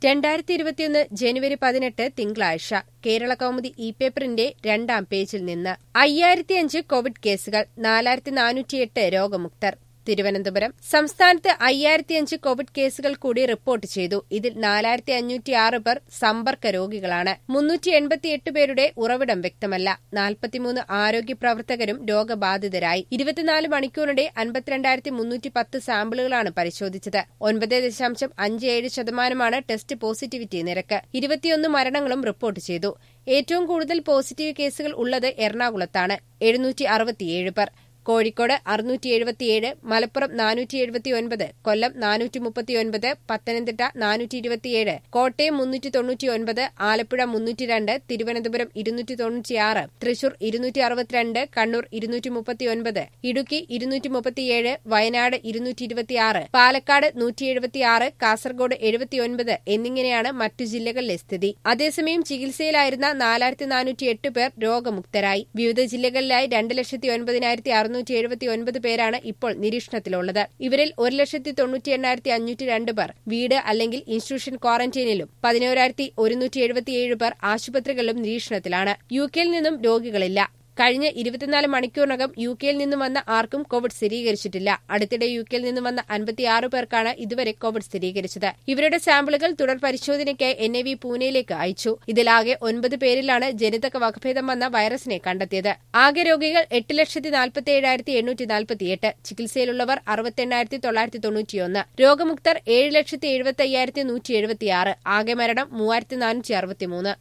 രണ്ടായിരത്തി ഇരുപത്തിയൊന്ന് ജനുവരി പതിനെട്ട് തിങ്കളാഴ്ച കേരള കൗമുദി ഇ പേപ്പറിന്റെ രണ്ടാം പേജിൽ നിന്ന് അയ്യായിരത്തിയഞ്ച് കോവിഡ് കേസുകൾ നാലായിരത്തി നാനൂറ്റിയെട്ട് രോഗമുക്തർ തിരുവനന്തപുരം സംസ്ഥാനത്ത് അയ്യായിരത്തിയഞ്ച് കോവിഡ് കേസുകൾ കൂടി റിപ്പോർട്ട് ചെയ്തു ഇതിൽ നാലായിരത്തി അഞ്ഞൂറ്റിയാറ് പേർ സമ്പർക്ക രോഗികളാണ് മുന്നൂറ്റി എൺപത്തിയെട്ട് പേരുടെ ഉറവിടം വ്യക്തമല്ല നാൽപ്പത്തിമൂന്ന് ആരോഗ്യ പ്രവർത്തകരും രോഗബാധിതരായി ഇരുപത്തിനാല് മണിക്കൂറിടെ അൻപത്തിരണ്ടായിരത്തി മുന്നൂറ്റി പത്ത് സാമ്പിളുകളാണ് പരിശോധിച്ചത് ഒൻപത് ദശാംശം അഞ്ച് ഏഴ് ശതമാനമാണ് ടെസ്റ്റ് പോസിറ്റിവിറ്റി നിരക്ക് ഇരുപത്തിയൊന്ന് മരണങ്ങളും റിപ്പോർട്ട് ചെയ്തു ഏറ്റവും കൂടുതൽ പോസിറ്റീവ് കേസുകൾ ഉള്ളത് എറണാകുളത്താണ് എഴുന്നൂറ്റി അറുപത്തിയേഴ് പേർ കോഴിക്കോട് അറുന്നൂറ്റി എഴുപത്തിയേഴ് മലപ്പുറം നാനൂറ്റി എഴുപത്തിയൊൻപത് കൊല്ലം നാനൂറ്റി മുപ്പത്തിയൊൻപത് പത്തനംതിട്ട നാനൂറ്റി ഇരുപത്തിയേഴ് കോട്ടയം മുന്നൂറ്റി തൊണ്ണൂറ്റിയൊൻപത് ആലപ്പുഴ മുന്നൂറ്റി രണ്ട് തിരുവനന്തപുരം ഇരുന്നൂറ്റി തൊണ്ണൂറ്റിയാറ് തൃശൂർ ഇരുന്നൂറ്റി അറുപത്തിരണ്ട് കണ്ണൂർ ഇരുന്നൂറ്റി മുപ്പത്തിയൊൻപത് ഇടുക്കി ഇരുന്നൂറ്റി മുപ്പത്തിയേഴ് വയനാട് ഇരുന്നൂറ്റി ഇരുപത്തിയാറ് പാലക്കാട് നൂറ്റി എഴുപത്തിയാറ് കാസർഗോഡ് എഴുപത്തിയൊൻപത് എന്നിങ്ങനെയാണ് മറ്റു ജില്ലകളിലെ സ്ഥിതി അതേസമയം ചികിത്സയിലായിരുന്ന നാലായിരത്തി നാനൂറ്റി എട്ട് പേർ രോഗമുക്തരായി വിവിധ ജില്ലകളിലായി രണ്ട് ലക്ഷത്തി ഒൻപതിനായിരത്തി അറുന്നൂറ്റി എഴുപത്തി ഒൻപത് പേരാണ് ഇപ്പോൾ നിരീക്ഷണത്തിലുള്ളത് ഇവരിൽ ഒരു ലക്ഷത്തി തൊണ്ണൂറ്റി എണ്ണായിരത്തി അഞ്ഞൂറ്റി രണ്ട് പേർ വീട് അല്ലെങ്കിൽ ഇൻസ്റ്റിറ്റ്യൂഷൻ ക്വാറന്റൈനിലും പതിനോരായിരത്തി ഒരുന്നൂറ്റി എഴുപത്തിയേഴ് പേർ ആശുപത്രികളിലും നിരീക്ഷണത്തിലാണ് യു കെയിൽ നിന്നും രോഗികളില്ല കഴിഞ്ഞ ഇരുപത്തിനാല് മണിക്കൂറിനകം യു കെയിൽ നിന്നും വന്ന ആർക്കും കോവിഡ് സ്ഥിരീകരിച്ചിട്ടില്ല അടുത്തിടെ യു കെയിൽ നിന്നും വന്ന അൻപത്തിയാറ് പേർക്കാണ് ഇതുവരെ കോവിഡ് സ്ഥിരീകരിച്ചത് ഇവരുടെ സാമ്പിളുകൾ തുടർ പരിശോധനയ്ക്കായി എൻ ഐ വി പൂനെയിലേക്ക് അയച്ചു ഇതിലാകെ ഒൻപത് പേരിലാണ് ജനിതക വകഭേദം വന്ന വൈറസിനെ കണ്ടെത്തിയത് ആകെ രോഗികൾ എട്ട് ലക്ഷത്തി നാൽപ്പത്തി ഏഴായിരത്തി എണ്ണൂറ്റി നാൽപ്പത്തിയെട്ട് ചികിത്സയിലുള്ളവർ അറുപത്തെണ്ണായിരത്തി തൊള്ളായിരത്തി തൊണ്ണൂറ്റിയൊന്ന് രോഗമുക്തർ ഏഴ് ലക്ഷത്തി എഴുപത്തി അയ്യായിരത്തി നൂറ്റി എഴുപത്തിയാറ് ആകെ മരണം മൂവായിരത്തി നാനൂറ്റി അറുപത്തിമൂന്ന്